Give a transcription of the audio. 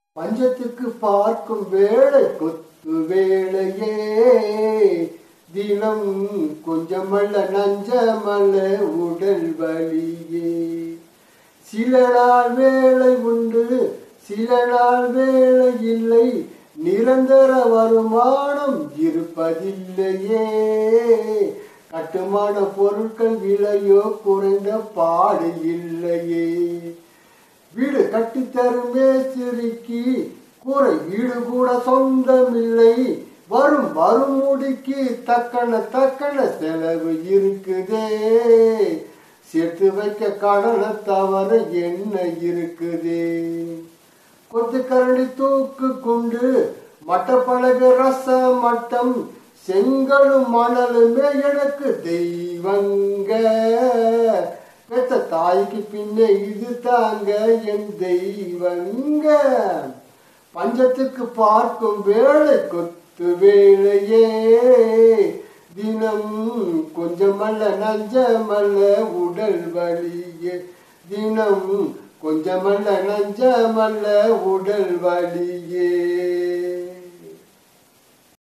பஞ்சத்துக்கு பார்க்கும் வேலை கொத்து வேலையே தினம் கொஞ்சமல்ல நஞ்சமல்ல உடல் வலியே சில நாள் வேலை உண்டு சில நாள் வேலை இல்லை நிரந்தர வருமானம் இருப்பதில்லையே கட்டுமான பொருட்கள் விலையோ குறைந்த பாடு இல்லையே வீடு கட்டித்தரும் மேஸ்திரிக்கு கூரை வீடு கூட சொந்தமில்லை வரும் வரும் முடிக்கு தக்கன தக்கன செலவு இருக்குதே சேர்த்து வைக்க கடனை தவிர என்ன இருக்குதே கொத்து கரண்டி தூக்கு குண்டு மட்டப்பழகு ரச மட்டம் செங்கலும் மணலுமே எனக்கு தெய்வங்க பெத்த தாய்க்கு பின்னே இது தாங்க என் தெய்வங்க பஞ்சத்துக்கு பார்க்கும் வேலை கொத்து வேலையே தினம் கொஞ்சமல்ல நஞ்சமல்ல உடல் வலியே தினம் கொஞ்சமல்ல நஞ்சமல்ல உடல் வலியே